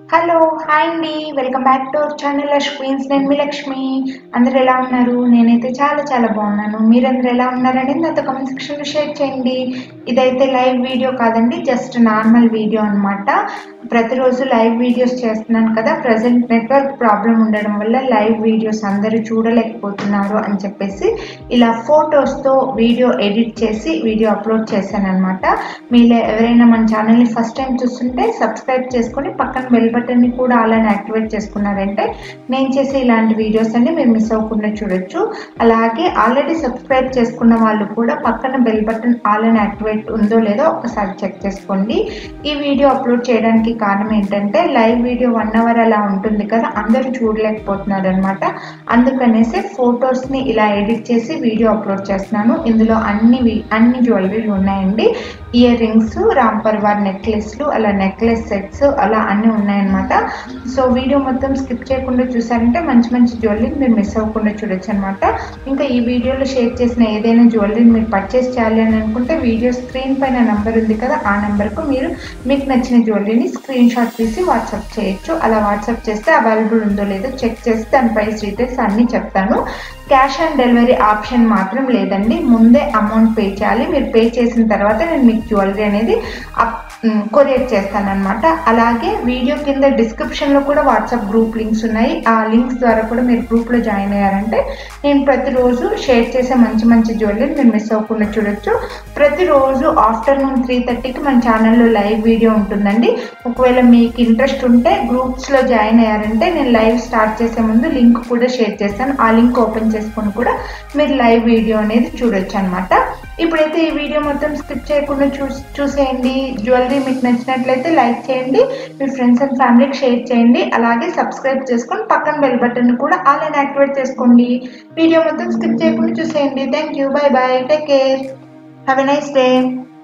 hello hi అండి welcome back to our channel queens నేను మీ లక్ష్మి అందరు ఎలా ఉన్నారు నేనైతే చాలా చాలా బాగున్నాను మీరందరూ ఎలా ఉన్నారని నాతో కమెంట్ సెక్షన్లో షేర్ చేయండి ఇదైతే లైవ్ వీడియో కాదండి జస్ట్ నార్మల్ వీడియో అనమాట ప్రతిరోజు లైవ్ వీడియోస్ చేస్తున్నాను కదా ప్రజెంట్ నెట్వర్క్ ప్రాబ్లం ఉండడం వల్ల లైవ్ వీడియోస్ అందరూ చూడలేకపోతున్నారు అని చెప్పేసి ఇలా ఫొటోస్తో వీడియో ఎడిట్ చేసి వీడియో అప్లోడ్ చేశాను అనమాట మీలో ఎవరైనా మన ఛానల్ని ఫస్ట్ టైం చూస్తుంటే సబ్స్క్రైబ్ చేసుకొని పక్కన బెల్ బటన్ని కూడా అలానే యాక్టివేట్ చేసుకున్నారంటే నేను చేసే ఇలాంటి వీడియోస్ అన్ని మీరు మిస్ అవ్వకుండా చూడొచ్చు అలాగే ఆల్రెడీ సబ్స్క్రైబ్ చేసుకున్న వాళ్ళు కూడా పక్కన బెల్ బటన్ ఆల్ యాక్టివేట్ ఉందో లేదో ఒకసారి చెక్ చేసుకోండి ఈ వీడియో అప్లోడ్ చేయడానికి కారణం ఏంటంటే లైవ్ వీడియో వన్ అవర్ అలా ఉంటుంది కదా అందరూ చూడలేకపోతున్నారు అనమాట అందుకనేసి ఫొటోస్ని ఇలా ఎడిట్ చేసి వీడియో అప్లోడ్ చేస్తున్నాను ఇందులో అన్ని వి- అన్ని జ్యువెలరీలు ఉన్నాయండి ఇయర్ రింగ్స్ రామ్ పర్వార్ నెక్లెస్లు అలా నెక్లెస్ సెట్స్ అలా అన్నీ ఉన్నాయన్నమాట సో వీడియో మొత్తం స్కిప్ చేయకుండా చూసారంటే మంచి మంచి జ్యువెలరీ మీరు మిస్ అవ్వకుండా చూడొచ్చు అనమాట ఇంకా ఈ వీడియోలో షేర్ చేసిన ఏదైనా జ్యువెలరీని మీరు పర్చేస్ చేయాలి అని అనుకుంటే వీడియో స్క్రీన్ పైన నంబర్ ఉంది కదా ఆ నెంబర్కు మీరు మీకు నచ్చిన జ్యువెలరీని స్క్రీన్ షాట్ తీసి వాట్సాప్ చేయొచ్చు అలా వాట్సాప్ చేస్తే అవైలబుల్ ఉందో లేదో చెక్ చేసి దాని ప్రైస్ డీటెయిల్స్ అన్నీ చెప్తాను క్యాష్ ఆన్ డెలివరీ ఆప్షన్ మాత్రం లేదండి ముందే అమౌంట్ పే చేయాలి మీరు పే చేసిన తర్వాత నేను మీకు జ్యువెలరీ అనేది అప్ కొరియర్ చేస్తానన్నమాట అలాగే వీడియో కింద డిస్క్రిప్షన్లో కూడా వాట్సాప్ గ్రూప్ లింక్స్ ఉన్నాయి ఆ లింక్స్ ద్వారా కూడా మీరు గ్రూప్లో జాయిన్ అయ్యారంటే నేను ప్రతిరోజు షేర్ చేసే మంచి మంచి జ్యువెలరీ మీరు మిస్ అవ్వకుండా చూడొచ్చు ప్రతిరోజు ఆఫ్టర్నూన్ త్రీ థర్టీకి మన ఛానల్లో లైవ్ వీడియో ఉంటుందండి ఒకవేళ మీకు ఇంట్రెస్ట్ ఉంటే గ్రూప్స్లో జాయిన్ అయ్యారంటే నేను లైవ్ స్టార్ట్ చేసే ముందు లింక్ కూడా షేర్ చేస్తాను ఆ లింక్ ఓపెన్ చేసుకొని కూడా మీరు లైవ్ వీడియో అనేది చూడొచ్చు అనమాట ఇప్పుడైతే ఈ వీడియో మొత్తం స్కిప్ చేయకుండా చూ చూసేయండి జ్యువెలరీ మీకు నచ్చినట్లయితే లైక్ చేయండి మీ ఫ్రెండ్స్ అండ్ ఫ్యామిలీకి షేర్ చేయండి అలాగే సబ్స్క్రైబ్ చేసుకొని పక్కన బెల్ బటన్ కూడా ఆన్లైన్ యాక్టివేట్ చేసుకోండి వీడియో మొత్తం స్కిప్ చేయకుండా చూసేయండి thank you bye bye take care have a nice day